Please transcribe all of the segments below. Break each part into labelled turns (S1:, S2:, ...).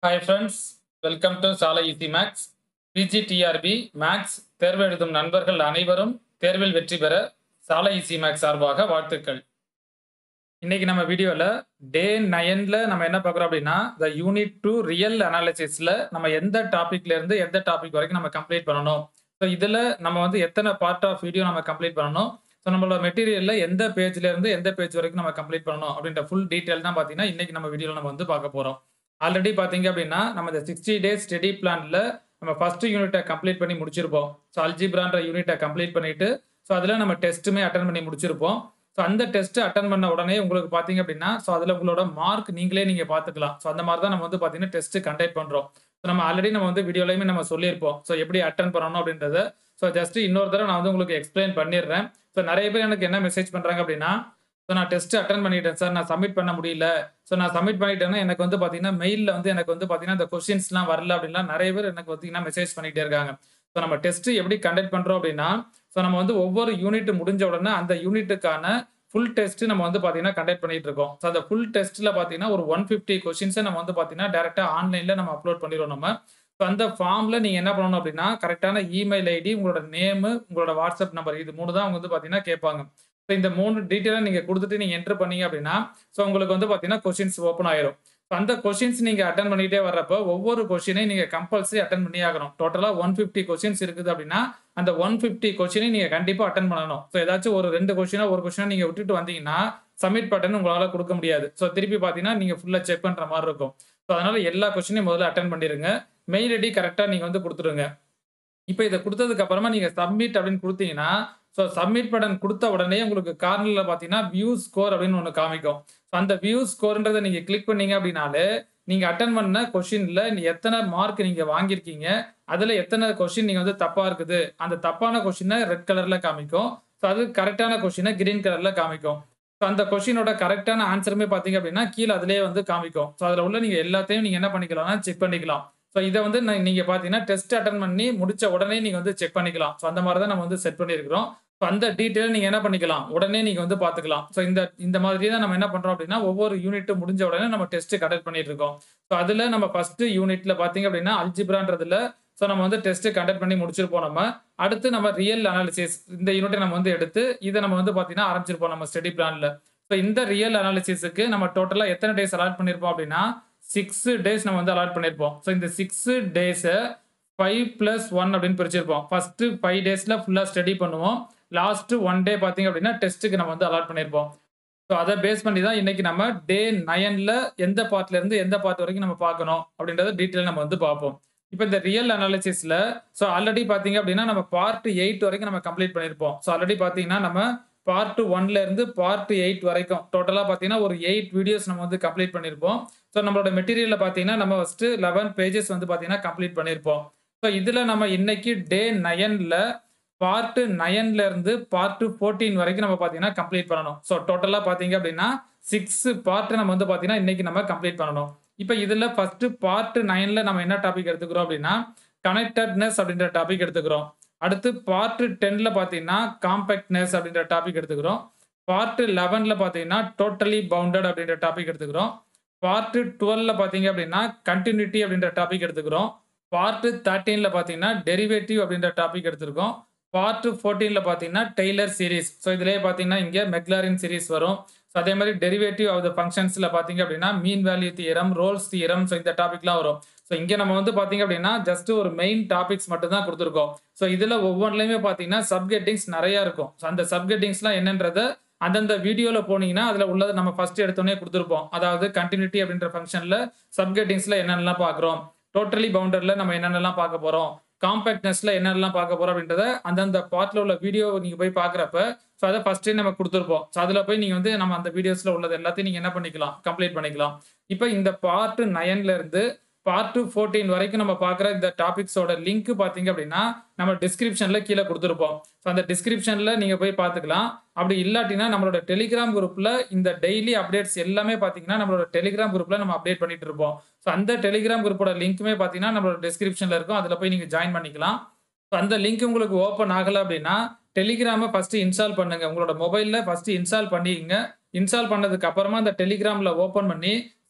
S1: hi friends welcome to Salai easy maths PGTRB maths தேர்வு எழுதும் நண்பர்கள் அனைவரும் தேர்வில் வெற்றி பெற சாலை ஈசி மேக்ஸ் சார்பாக வாழ்த்துக்கள் இன்னைக்கு நம்ம வீடியோவில் டே நயனில் நம்ம என்ன பார்க்குறோம் அப்படின்னா த யூனிட் டூ ரியல் அனாலிசிஸில் நம்ம எந்த டாபிக்ல இருந்து எந்த டாபிக் வரைக்கும் நம்ம கம்ப்ளீட் பண்ணணும் ஸோ இதில் நம்ம வந்து எத்தனை பார்ட் ஆஃப் வீடியோ நம்ம கம்ப்ளீட் பண்ணணும் ஸோ நம்மளோட மெட்டீரியலில் எந்த பேஜ்ல இருந்து எந்த பேஜ் வரைக்கும் நம்ம கம்ப்ளீட் பண்ணணும் அப்படின்ற ஃபுல் டீட்டெயில் தான் பார்த்தீங்கன்னா இன்னைக்கு நம்ம வீடியோவில் நம்ம வந்து பார்க்க போகிறோம் ஆல்ரெடி பார்த்தீங்க அப்படின்னா நம்ம இந்த சிக்ஸ்டி டேஸ் ஸ்டடி பிளான்ல நம்ம ஃபர்ஸ்ட் யூனிட்டை கம்ப்ளீட் பண்ணி முடிச்சிருப்போம் ஸோ அல்ஜிப்ரான்ற யூனிட்டை கம்ப்ளீட் பண்ணிட்டு ஸோ அதில் நம்ம டெஸ்ட்டுமே அட்டன் பண்ணி முடிச்சிருப்போம் ஸோ அந்த டெஸ்ட் அட்டன் பண்ண உடனே உங்களுக்கு பார்த்தீங்க அப்படின்னா ஸோ அதில் உங்களோட மார்க் நீங்களே நீங்கள் பார்த்துக்கலாம் ஸோ அந்த மாதிரி தான் நம்ம வந்து பார்த்தீங்கன்னா டெஸ்ட் கண்டக்ட் பண்ணுறோம் ஸோ நம்ம ஆல்ரெடி நம்ம வந்து வீடியோலையுமே நம்ம சொல்லியிருப்போம் ஸோ எப்படி அட்டன் பண்ணணும் அப்படின்றத ஸோ ஜஸ்ட் இன்னொரு தடவை நான் வந்து உங்களுக்கு எக்ஸ்பிளைன் பண்ணிடுறேன் ஸோ நிறைய பேர் எனக்கு என்ன மெசேஜ் பண்ணுறாங்க அப்படின்னா ஸோ நான் டெஸ்ட் அட்டன் பண்ணிட்டேன் சார் நான் சப்மிட் பண்ண முடியல ஸோ நான் சப்மிட் பண்ணிட்டேன்னா எனக்கு வந்து பார்த்தீங்கன்னா மெயிலில் வந்து எனக்கு வந்து பார்த்தீங்கன்னா இந்த கொஸ்டின்ஸ்லாம் வரல அப்படின்லாம் நிறைய பேர் எனக்கு பார்த்தீங்கன்னா மெசேஜ் பண்ணிட்டே இருக்காங்க ஸோ நம்ம டெஸ்ட் எப்படி கண்டக்ட் பண்ணுறோம் அப்படின்னா ஸோ நம்ம வந்து ஒவ்வொரு யூனிட் முடிஞ்ச உடனே அந்த யூனிட்டுக்கான ஃபுல் டெஸ்ட் நம்ம வந்து பார்த்தீங்கன்னா கண்டக்ட் பண்ணிட்டு இருக்கோம் ஸோ அந்த ஃபுல் டெஸ்ட்டில் பார்த்தீங்கன்னா ஒரு ஒன் ஃபிஃப்டி கொஸ்டின்ஸை நம்ம வந்து பார்த்தீங்கன்னா டேரெக்டாக ஆன்லைனில் நம்ம அப்லோட் பண்ணிடுவோம் நம்ம ஸோ அந்த ஃபார்மில் நீங்கள் என்ன பண்ணணும் அப்படின்னா கரெக்டான இமெயில் ஐடி உங்களோட நேமு உங்களோட வாட்ஸ்அப் நம்பர் இது மூணு தான் அவங்க வந்து பார்த்தீங்கன்னா கேட்பாங்க ஸோ இந்த மூணு டீட்டெயிலாக நீங்கள் கொடுத்துட்டு நீங்கள் என்ட்ரு பண்ணீங்க அப்படின்னா ஸோ உங்களுக்கு வந்து பார்த்தீங்கன்னா கொஷின்ஸ் ஓப்பன் ஆயிரும் ஸோ அந்த கொஷின்ஸ் நீங்கள் அட்டன் பண்ணிட்டே வர்றப்போ ஒவ்வொரு கொஷினையும் நீங்கள் கம்பல்சரி அட்டன் பண்ணி ஆகணும் டோட்டலாக ஒன் ஃபிஃப்டி கொஷின்ஸ் இருக்குது அப்படின்னா அந்த ஒன் ஃபிஃப்டி கொஷினையும் நீங்கள் கண்டிப்பாக அட்டன் பண்ணணும் ஸோ ஏதாச்சும் ஒரு ரெண்டு கொஷினோ ஒரு கொஷினோ நீங்கள் விட்டுட்டு வந்தீங்கன்னா சப்மிட் பட்டன் உங்களால் கொடுக்க முடியாது ஸோ திருப்பி பார்த்தீங்கன்னா நீங்கள் ஃபுல்லாக செக் பண்ணுற மாதிரி இருக்கும் ஸோ அதனால் எல்லா கொஷினையும் முதல்ல அட்டன் பண்ணிடுங்க மெயில் ஐடி கரெக்டாக நீங்கள் வந்து கொடுத்துருங்க இப்போ இதை கொடுத்ததுக்கு அப்புறமா நீங்கள் சப்மிட் அப்படின்னு கொடுத்தீங்கன்னா ஸோ சப்மிட் பட்டன் கொடுத்த உடனே உங்களுக்கு கார்னரில் பார்த்தீங்கன்னா வியூ ஸ்கோர் அப்படின்னு ஒன்று காமிக்கும் ஸோ அந்த வியூ ஸ்கோர்ன்றதை நீங்கள் கிளிக் பண்ணீங்க அப்படின்னாலே நீங்கள் அட்டன் பண்ண கொஷினில் எத்தனை மார்க் நீங்கள் வாங்கியிருக்கீங்க அதில் எத்தனை கொஷின் நீங்கள் வந்து தப்பாக இருக்குது அந்த தப்பான கொஷினை ரெட் கலரில் காமிக்கும் ஸோ அது கரெக்டான கொஷினை கிரீன் கலரில் காமிக்கும் ஸோ அந்த கொஷினோட கரெக்டான ஆன்சருமே பார்த்தீங்க அப்படின்னா கீழே அதிலே வந்து காமிக்கும் ஸோ அதில் உள்ள நீங்கள் எல்லாத்தையும் நீங்கள் என்ன பண்ணிக்கலாம்னா செக் பண்ணிக்கலாம் ஸோ இதை வந்து நீங்கள் பார்த்தீங்கன்னா டெஸ்ட் அட்டன் பண்ணி முடிச்ச உடனே நீங்கள் வந்து செக் பண்ணிக்கலாம் ஸோ அந்த மாதிரி தான் நம்ம வந்து செட் பண்ணியிருக்கிறோம் ஸோ அந்த டீட்டெயில் நீங்கள் என்ன பண்ணிக்கலாம் உடனே நீங்கள் வந்து பார்த்துக்கலாம் ஸோ இந்த இந்த மாதிரி தான் நம்ம என்ன பண்ணுறோம் அப்படின்னா ஒவ்வொரு யூனிட் முடிஞ்ச உடனே நம்ம டெஸ்ட் கண்டக்ட் பண்ணிட்டு இருக்கோம் ஸோ அதில் நம்ம ஃபர்ஸ்ட் யூனிட்ல பார்த்தீங்க அப்படின்னா அல்ஜிப்ரான்றதுல ஸோ நம்ம வந்து டெஸ்ட் கண்டக்ட் பண்ணி முடிச்சிருப்போம் நம்ம அடுத்து நம்ம ரியல் அனாலிசிஸ் இந்த யூனிட்டை நம்ம வந்து எடுத்து இதை நம்ம வந்து பார்த்தீங்கன்னா ஆரம்பிச்சிருப்போம் நம்ம ஸ்டடி பிளான்ல ஸோ இந்த ரியல் அனாலிசிஸுக்கு நம்ம டோட்டலாக எத்தனை டேஸ் அலாட் பண்ணியிருப்போம் அப்படின்னா சிக்ஸ் டேஸ் நம்ம வந்து அலாட் பண்ணியிருப்போம் ஸோ இந்த சிக்ஸ் டேஸை ஃபைவ் ப்ளஸ் ஒன் அப்படின்னு பிரிச்சிருப்போம் ஃபர்ஸ்ட் ஃபைவ் டேஸில் ஃபுல்லாக ஸ்டடி பண்ணுவோம் லாஸ்ட் ஒன் டே பார்த்தீங்க அப்படின்னா டெஸ்ட்டுக்கு நம்ம வந்து அலாட் பண்ணியிருப்போம் ஸோ அதை பேஸ் பண்ணி தான் இன்னைக்கு நம்ம டே நயனில் எந்த பார்ட்ல இருந்து எந்த பார்ட் வரைக்கும் நம்ம பார்க்கணும் அப்படின்றத டீட்டெயில் நம்ம வந்து பார்ப்போம் இப்போ இந்த ரியல் அனாலிசிஸில் ஸோ ஆல்ரெடி பார்த்தீங்க அப்படின்னா நம்ம பார்ட் எயிட் வரைக்கும் நம்ம கம்ப்ளீட் பண்ணியிருப்போம் ஸோ ஆல்ரெடி பார்த்தீங்கன்னா நம்ம பார்ட் ஒன்ல இருந்து பார்ட் எயிட் வரைக்கும் டோட்டலாக பார்த்தீங்கன்னா ஒரு எயிட் வீடியோஸ் நம்ம வந்து கம்ப்ளீட் பண்ணியிருப்போம் ஸோ நம்மளோட மெட்டீரியலில் பார்த்தீங்கன்னா நம்ம ஃபஸ்ட்டு லெவன் பேஜஸ் வந்து பார்த்தீங்கன்னா கம்ப்ளீட் பண்ணியிருப்போம் ஸோ இதில் நம்ம இன்னைக்கு டே நயனில் பார்ட் நயன்ல இருந்து பார்ட் ஃபோர்டீன் வரைக்கும் நம்ம பார்த்தீங்கன்னா கம்ப்ளீட் பண்ணணும் ஸோ டோட்டலாக பார்த்தீங்க அப்படின்னா சிக்ஸ் பார்ட் நம்ம வந்து பார்த்தீங்கன்னா இன்னைக்கு நம்ம கம்ப்ளீட் பண்ணணும் இப்போ இதில் ஃபர்ஸ்ட் பார்ட் நைன்ல நம்ம என்ன டாபிக் எடுத்துக்கிறோம் அப்படின்னா கனெக்டட்னஸ் அப்படின்ற டாபிக் எடுத்துக்கிறோம் அடுத்து பார்ட் டென்ல பார்த்தீங்கன்னா காம்பேக்ட்னஸ் அப்படின்ற டாபிக் எடுத்துக்கிறோம் பார்ட் லெவன்ல பார்த்தீங்கன்னா டோட்டலி பவுண்டட் அப்படின்ற டாபிக் எடுத்துக்கிறோம் பார்ட் டுவெல்ல பார்த்தீங்க அப்படின்னா கண்டினியூட்டி அப்படின்ற டாபிக் எடுத்துக்கிறோம் பார்ட் தேர்ட்டீன்ல பார்த்தீங்கன்னா டெரிவேட்டிவ் அப்படின்ற டாபிக் எடுத்திருக்கோம் பார்ட் ஃபோர்டீனில் பார்த்தீங்கன்னா டெய்லர் சீரிஸ் ஸோ இதுலேயே பார்த்தீங்கன்னா இங்கே மெக்லாரின் சீரிஸ் வரும் ஸோ அதே மாதிரி டெரிவேட்டிவ் ஆஃப் த ஃபங்க்ஷன்ஸில் பார்த்தீங்க அப்படின்னா mean value theorem Rolle's theorem so இந்த டாபிக்லாம் வரும் ஸோ இங்கே நம்ம வந்து பார்த்தீங்க அப்படின்னா ஜஸ்ட் ஒரு மெயின் டாபிக்ஸ் மட்டும் தான் கொடுத்துருக்கோம் ஸோ இதில் ஒவ்வொன்றுலையுமே பார்த்தீங்கன்னா சப்கெட்டிங்ஸ் நிறையா இருக்கும் ஸோ அந்த சப்கெட்டிங்ஸ்லாம் என்னன்றதை அந்தந்த வீடியோவில் போனீங்கன்னா அதில் உள்ளதை நம்ம ஃபர்ஸ்ட் எடுத்தோடனே கொடுத்துருப்போம் அதாவது கண்டினியூட்டி அப்படின்ற ஃபங்க்ஷனில் சப்கெட்டிங்ஸில் என்னென்னலாம் பார்க்குறோம் டோட்டலி பவுண்டரில் நம்ம என்னென்னலாம் பார்க்க போகிறோம் காம்பேக்ட்னஸ்ல என்னெல்லாம் பார்க்க போறோம் அப்படின்றத அந்தந்த பார்ட்ல உள்ள வீடியோ நீங்க போய் பாக்குறப்ப ஸோ அதை ஃபர்ஸ்டே நம்ம கொடுத்துருப்போம் ஸோ அதில் போய் நீங்க வந்து நம்ம அந்த வீடியோஸ்ல உள்ளது எல்லாத்தையும் நீங்க என்ன பண்ணிக்கலாம் கம்ப்ளீட் பண்ணிக்கலாம் இப்போ இந்த பார்ட் நயன்ல இருந்து பார்ட் ஃபோர்டீன் வரைக்கும் நம்ம பார்க்குற இந்த டாபிக்ஸோட லிங்க் பார்த்தீங்க அப்படின்னா நம்ம டிஸ்கிரிப்ஷனில் கீழே கொடுத்துருப்போம் ஸோ அந்த டிஸ்கிரிப்ஷனில் நீங்கள் போய் பார்த்துக்கலாம் அப்படி இல்லாட்டினா நம்மளோட டெலிகிராம் குரூப்பில் இந்த டெய்லி அப்டேட்ஸ் எல்லாமே பார்த்தீங்கன்னா நம்மளோட டெலிகிராம் குரூப்பில் நம்ம அப்டேட் பண்ணிட்டு இருப்போம் ஸோ அந்த டெலிகிராம் குரூப்போட லிங்க்குமே பார்த்தீங்கன்னா நம்மளோட டிஸ்கிரிப்ஷனில் இருக்கும் அதில் போய் நீங்கள் ஜாயின் பண்ணிக்கலாம் ஸோ அந்த லிங்க் உங்களுக்கு ஓப்பன் ஆகலை அப்படின்னா டெலிகிராமை ஃபஸ்ட்டு இன்ஸ்டால் பண்ணுங்க உங்களோட மொபைலில் ஃபஸ்ட்டு இன்ஸ்டால் பண்ணிக்கங்க இன்ஸ்டால் பண்ணதுக்கு அப்புறமா அந்த டெலிகிராமில் ஓப்பன் பண்ணி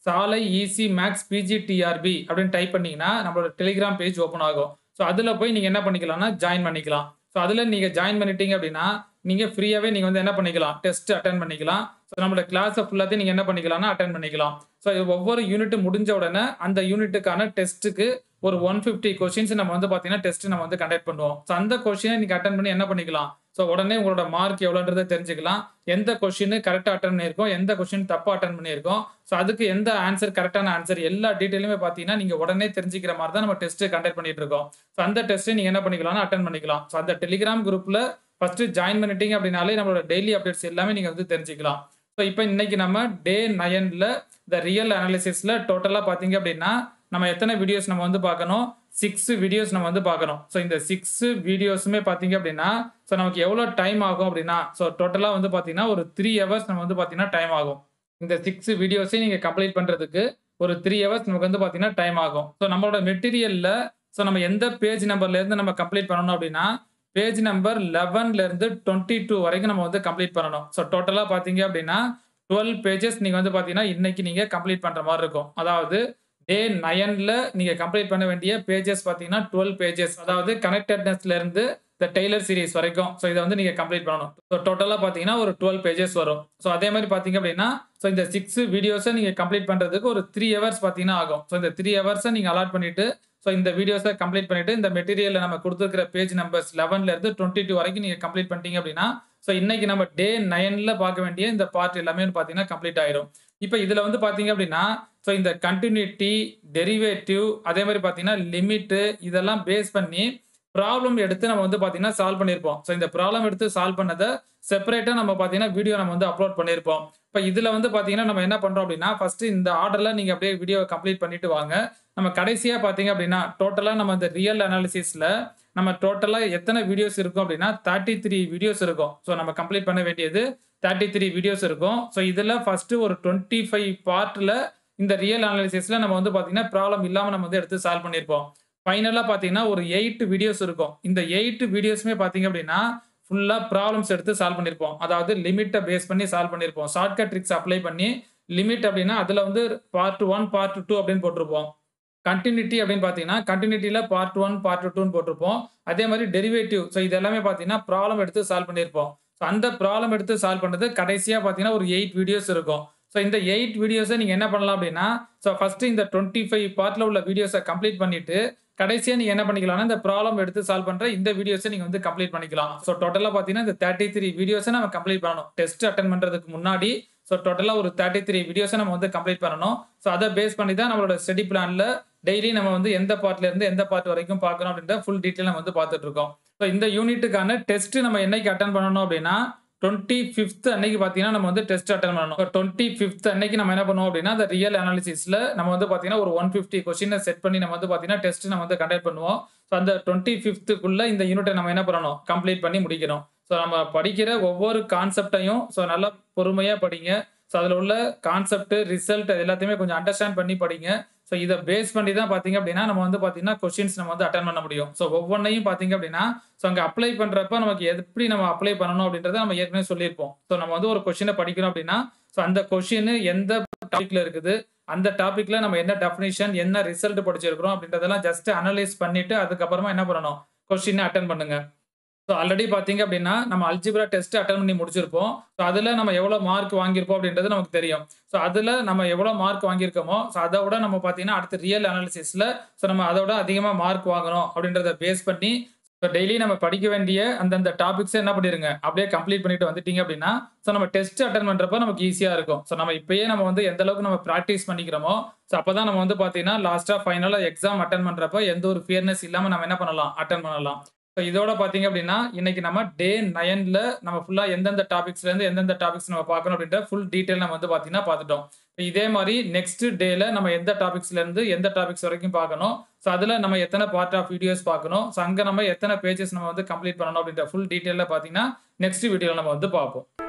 S1: சாலை ஈசி மேக்ஸ் பிஜிடிஆர்பி அப்படின்னு டைப் பண்ணீங்கன்னா நம்மளோட டெலிகிராம் பேஜ் ஓப்பன் ஆகும் ஸோ அதில் போய் நீங்கள் என்ன பண்ணிக்கலாம்னா ஜாயின் பண்ணிக்கலாம் ஸோ அதில் நீங்கள் ஜாயின் பண்ணிட்டீங்க அப்படின்னா நீங்கள் ஃப்ரீயாகவே நீங்கள் வந்து என்ன பண்ணிக்கலாம் டெஸ்ட் அட்டன் பண்ணிக்கலாம் ஸோ நம்மளோட கிளாஸை ஃபுல்லாத்தையும் நீங்கள் என்ன பண்ணிக்கலாம்னா அட்டன் பண்ணிக்கலாம் ஸோ ஒவ்வொரு யூனிட் முடிஞ்ச உடனே அந்த யூனிட்டுக்கான டெஸ்ட்டுக்கு ஒரு ஒன் ஃபிஃப்டி கொஸ்டின்ஸ் நம்ம வந்து பார்த்தீங்கன்னா டெஸ்ட் நம்ம வந்து கண்டக்ட் பண்ணுவோம் ஸோ அந்த கொஸ்டினை நீங்கள் அட்டன் பண்ணி என்ன பண்ணிக்கலாம் ஸோ உடனே உங்களோட மார்க் எவ்வளோன்றதை தெரிஞ்சுக்கலாம் எந்த கொஸ்டின் கரெக்டாக அட்டன் பண்ணியிருக்கோம் எந்த கொஸ்டின் தப்பாக அட்டன் பண்ணியிருக்கோம் ஸோ அதுக்கு எந்த ஆன்சர் கரெக்டான ஆன்சர் எல்லா டீட்டெயிலுமே பார்த்தீங்கன்னா நீங்கள் உடனே தெரிஞ்சுக்கிற மாதிரி தான் நம்ம டெஸ்ட் கண்டக்ட் பண்ணிட்டு இருக்கோம் ஸோ அந்த டெஸ்ட்டை நீங்கள் என்ன பண்ணிக்கலாம்னா அட்டன் பண்ணிக்கலாம் ஸோ அந்த டெலிகிராம் குரூப்பில் ஃபர்ஸ்ட் ஜாயின் பண்ணிட்டீங்க அப்படின்னாலே நம்மளோட டெய்லி அப்டேட்ஸ் எல்லாமே நீங்கள் வந்து தெரிஞ்சுக்கலாம் ஸோ இப்போ இன்னைக்கு நம்ம டே நயனில் த ரியல் அனாலிசிஸில் டோட்டலாக பார்த்தீங்க அப்படின்னா நம்ம எத்தனை வீடியோஸ் நம்ம வந்து பார்க்கணும் சிக்ஸ் வீடியோஸ் நம்ம வந்து பார்க்கணும் ஸோ இந்த சிக்ஸ் வீடியோஸுமே பார்த்தீங்க அப்படின்னா ஸோ நமக்கு எவ்வளோ டைம் ஆகும் அப்படின்னா ஸோ டோட்டலாக வந்து பார்த்தீங்கன்னா ஒரு த்ரீ ஹவர்ஸ் நம்ம வந்து பார்த்தீங்கன்னா டைம் ஆகும் இந்த சிக்ஸ் வீடியோஸையும் நீங்கள் கம்ப்ளீட் பண்ணுறதுக்கு ஒரு த்ரீ ஹவர்ஸ் நமக்கு வந்து பார்த்தீங்கன்னா டைம் ஆகும் ஸோ நம்மளோட மெட்டீரியலில் ஸோ நம்ம எந்த பேஜ் நம்பர்லேருந்து நம்ம கம்ப்ளீட் பண்ணணும் அப்படின்னா பேஜ் நம்பர் லெவன்லேருந்து டுவெண்ட்டி டூ வரைக்கும் நம்ம வந்து கம்ப்ளீட் பண்ணணும் ஸோ டோட்டலாக பார்த்தீங்க அப்படின்னா டுவெல் பேஜஸ் நீங்கள் வந்து பார்த்தீங்கன்னா இன்னைக்கு நீங்கள் கம்ப்ளீட் பண்ணுற மாதிரி இருக்கும் அதாவது டே நயனில் நீங்கள் கம்ப்ளீட் பண்ண வேண்டிய பேஜஸ் பார்த்தீங்கன்னா டுவெல் பேஜஸ் அதாவது கனெக்டட்னஸ்லேருந்து இந்த டெய்லர் சீரிஸ் வரைக்கும் ஸோ இதை வந்து நீங்கள் கம்ப்ளீட் பண்ணணும் ஸோ டோட்டலாக பார்த்தீங்கன்னா ஒரு டுவெல் பேஜஸ் வரும் ஸோ அதே மாதிரி பார்த்தீங்க அப்படின்னா ஸோ இந்த சிக்ஸ் வீடியோஸை நீங்கள் கம்ப்ளீட் பண்ணுறதுக்கு ஒரு த்ரீ ஹவர்ஸ் பார்த்தீங்கன்னா ஆகும் ஸோ இந்த த்ரீ ஹவர்ஸை நீங்கள் அலாட் பண்ணிட்டு ஸோ இந்த வீடியோஸை கம்ப்ளீட் பண்ணிட்டு இந்த மெட்டீரியலில் நம்ம கொடுத்துருக்கிற பேஜ் நம்பர்ஸ் லெவன்ல இருந்து டுவெண்ட்டி டூ வரைக்கும் நீங்கள் கம்ப்ளீட் பண்ணிட்டீங்க அப்படின்னா ஸோ இன்னைக்கு நம்ம டே நைன்ல பார்க்க வேண்டிய இந்த பார்ட் எல்லாமே பார்த்தீங்கன்னா கம்ப்ளீட் ஆயிரும் இப்போ இதில் வந்து பார்த்தீங்க அப்படின்னா ஸோ இந்த கண்டினியூட்டி டெரிவேட்டிவ் அதே மாதிரி பார்த்தீங்கன்னா லிமிட்டு இதெல்லாம் பேஸ் பண்ணி ப்ராப்ளம் எடுத்து நம்ம வந்து பார்த்தீங்கன்னா சால்வ் பண்ணியிருப்போம் ஸோ இந்த ப்ராப்ளம் எடுத்து சால்வ் பண்ணதை செப்பரேட்டாக நம்ம பார்த்தீங்கன்னா வீடியோ நம்ம வந்து அப்லோட் பண்ணியிருப்போம் இப்போ இதில் வந்து பார்த்தீங்கன்னா நம்ம என்ன பண்ணுறோம் அப்படின்னா ஃபர்ஸ்ட் இந்த ஆர்டரில் நீங்கள் அப்படியே வீடியோ கம்ப்ளீட் பண்ணிட்டு வாங்க நம்ம கடைசியாக பார்த்தீங்க அப்படின்னா டோட்டலாக நம்ம இந்த ரியல் அனாலிசிஸில் நம்ம டோட்டலாக எத்தனை வீடியோஸ் இருக்கும் அப்படின்னா தேர்ட்டி த்ரீ வீடியோஸ் இருக்கும் ஸோ நம்ம கம்ப்ளீட் பண்ண வேண்டியது தேர்ட்டி த்ரீ வீடியோஸ் இருக்கும் ஸோ இதில் ஃபஸ்ட்டு ஒரு டுவெண்ட்டி ஃபைவ் பார்ட்டில் இந்த ரியல் அனாலிசிஸில் நம்ம வந்து பார்த்தீங்கன்னா ப்ராப்ளம் இல்லாமல் நம்ம வந்து எடுத்து சால்வ் பண்ணியிருப்போம் ஃபைனலாக பார்த்தீங்கன்னா ஒரு எயிட் வீடியோஸ் இருக்கும் இந்த எயிட் வீடியோஸுமே பார்த்தீங்க அப்படின்னா ஃபுல்லாக ப்ராப்ளம்ஸ் எடுத்து சால்வ் பண்ணியிருப்போம் அதாவது லிமிட்டை பேஸ் பண்ணி சால்வ் பண்ணியிருப்போம் ஷார்ட்கட் ட்ரிக்ஸ் அப்ளை பண்ணி லிமிட் அப்படின்னா அதில் வந்து பார்ட் ஒன் பார்ட் டூ அப்படின்னு போட்டிருப்போம் கண்டினியூட்டி அப்படின்னு பார்த்தீங்கன்னா கண்டினியூட்டியில் பார்ட் ஒன் பார்ட் டூன்னு போட்டிருப்போம் அதே மாதிரி டெரிவேட்டிவ் ஸோ இது எல்லாமே பார்த்தீங்கன்னா ப்ராப்ளம் எடுத்து சால்வ் பண்ணியிருப்போம் ஸோ அந்த ப்ராப்ளம் எடுத்து சால்வ் பண்ணுறது கடைசியாக பார்த்தீங்கன்னா ஒரு எயிட் வீடியோஸ் இருக்கும் ஸோ இந்த எயிட் வீடியோஸை நீங்கள் என்ன பண்ணலாம் அப்படின்னா ஸோ ஃபஸ்ட்டு இந்த டுவெண்ட்டி ஃபைவ் பார்ட்டில் உள்ள வீடியோஸை கம்ப்ளீட் பண்ணிட்டு கடைசியாக நீங்கள் என்ன பண்ணிக்கலாம்னா இந்த ப்ராப்ளம் எடுத்து சால்வ் பண்ணுற இந்த வீடியோஸை நீங்கள் வந்து கம்ப்ளீட் பண்ணிக்கலாம் ஸோ டோட்டலாக பார்த்தீங்கன்னா இந்த தேர்ட்டி த்ரீ வீடியோஸை நம்ம கம்ப்ளீட் பண்ணணும் டெஸ்ட் அட்டன் பண்ணுறதுக்கு முன்னாடி ஸோ டோட்டலாக ஒரு தேர்ட்டி த்ரீ வீடியோஸை நம்ம வந்து கம்ப்ளீட் பண்ணணும் ஸோ அதை பேஸ் பண்ணி தான் நம்மளோட ஸ்டடி பிளானில் டெய்லி நம்ம வந்து எந்த பார்ட்ல இருந்து எந்த பார்ட் வரைக்கும் பார்க்கணும் அப்படின்ற ஃபுல் டீட்டெயில் நம்ம வந்து பார்த்துட்டு இருக்கோம் ஸோ இந்த யூனிட்டுக்கான டெஸ்ட் நம்ம என்னைக்கு அட்டன் பண்ணணும் அப்படின்னா டுவெண்ட்டி ஃபிஃப்த் அன்னைக்கு பார்த்தீங்கன்னா நம்ம வந்து டெஸ்ட் அட்டன் பண்ணணும் டுவெண்ட்டி ஃபிஃப்த் அன்னைக்கு நம்ம என்ன பண்ணுவோம் அப்படின்னா அந்த ரியல் அனாலிசிஸில் நம்ம வந்து பார்த்தீங்கன்னா ஒரு ஒன் ஃபிஃப்டி கொஸ்டினை செட் பண்ணி நம்ம வந்து பார்த்தீங்கன்னா டெஸ்ட் நம்ம வந்து கண்டக்ட் பண்ணுவோம் ஸோ அந்த டுவெண்ட்டி ஃபிஃப்த்துக்குள்ள இந்த யூனிட்டை நம்ம என்ன பண்ணணும் கம்ப்ளீட் பண்ணி முடிக்கணும் ஸோ நம்ம படிக்கிற ஒவ்வொரு கான்செப்டையும் ஸோ நல்லா பொறுமையாக படிங்க ஸோ அதில் உள்ள கான்செப்ட் ரிசல்ட் எல்லாத்தையுமே கொஞ்சம் அண்டர்ஸ்டாண்ட் பண்ணி படிங்க ஸோ இதை பேஸ் பண்ணி தான் பார்த்தீங்க அப்படின்னா நம்ம வந்து பார்த்தீங்கன்னா கொஸ்டின்ஸ் நம்ம வந்து அட்டன் பண்ண முடியும் ஸோ ஒவ்வொன்றையும் பார்த்தீங்க அப்படின்னா ஸோ அங்கே அப்ளை பண்ணுறப்ப நமக்கு எப்படி நம்ம அப்ளை பண்ணணும் அப்படின்றத நம்ம ஏற்கனவே சொல்லியிருப்போம் ஸோ நம்ம வந்து ஒரு கொஸ்டினை படிக்கிறோம் அப்படின்னா ஸோ அந்த கொஸ்டின் எந்த டாபிக்ல இருக்குது அந்த டாபிக்ல நம்ம என்ன டெஃபினிஷன் என்ன ரிசல்ட் படிச்சிருக்கிறோம் அப்படின்றதெல்லாம் ஜஸ்ட் அனலைஸ் பண்ணிட்டு அதுக்கப்புறமா என்ன பண்ணணும் கொஸ்டினை அட்டன் பண்ணுங்க ஸோ ஆல்ரெடி பார்த்தீங்க அப்படின்னா நம்ம அல்ஜிப்ரா டெஸ்ட் அட்டன் பண்ணி முடிச்சிருப்போம் ஸோ அதில் நம்ம எவ்வளோ மார்க் வாங்கியிருப்போம் அப்படின்றது நமக்கு தெரியும் ஸோ அதில் நம்ம எவ்வளோ மார்க் வாங்கியிருக்கோமோ ஸோ அதை விட நம்ம பார்த்தீங்கன்னா அடுத்து ரியல் அனாலிசிஸில் ஸோ நம்ம அதோட அதிகமாக மார்க் வாங்கணும் அப்படின்றத பேஸ் பண்ணி ஸோ டெய்லி நம்ம படிக்க வேண்டிய அந்தந்த டாபிக்ஸ் என்ன பண்ணிருங்க அப்படியே கம்ப்ளீட் பண்ணிட்டு வந்துட்டீங்க அப்படின்னா ஸோ நம்ம டெஸ்ட் அட்டன் பண்ணுறப்ப நமக்கு ஈஸியாக இருக்கும் ஸோ நம்ம இப்பயே நம்ம வந்து எந்த அளவுக்கு நம்ம ப்ராக்டிஸ் பண்ணிக்கிறோமோ ஸோ அப்போ தான் நம்ம வந்து பார்த்தீங்கன்னா லாஸ்ட்டாக ஃபைனலாக எக்ஸாம் அட்டன் பண்ணுறப்ப எந்த ஒரு ஃபியர்னஸ் இல்லாமல் நம்ம என்ன பண்ணலாம் அட்டன் பண்ணலாம் ஸோ இதோட பார்த்தீங்க அப்படின்னா இன்னைக்கு நம்ம டே நயனில் நம்ம ஃபுல்லாக எந்தெந்த டாபிக்ஸ்லேருந்து எந்தெந்த டாபிக்ஸ் நம்ம பார்க்கணும் அப்படின்ற ஃபுல் டீட்டெயில் நம்ம வந்து பார்த்தீங்கன்னா பார்த்துட்டோம் இதே மாதிரி நெக்ஸ்ட் டேல நம்ம எந்த டாபிக்ஸ்லேருந்து எந்த டாபிக்ஸ் வரைக்கும் பார்க்கணும் ஸோ அதில் நம்ம எத்தனை பார்ட் ஆஃப் வீடியோஸ் பார்க்கணும் ஸோ அங்கே நம்ம எத்தனை பேஜஸ் நம்ம வந்து கம்ப்ளீட் பண்ணணும் அப்படின்ற ஃபுல் டீட்டெயிலில் பார்த்தீங்கன்னா நெக்ஸ்ட் வீடியோவில் நம்ம வந்து பார்ப்போம்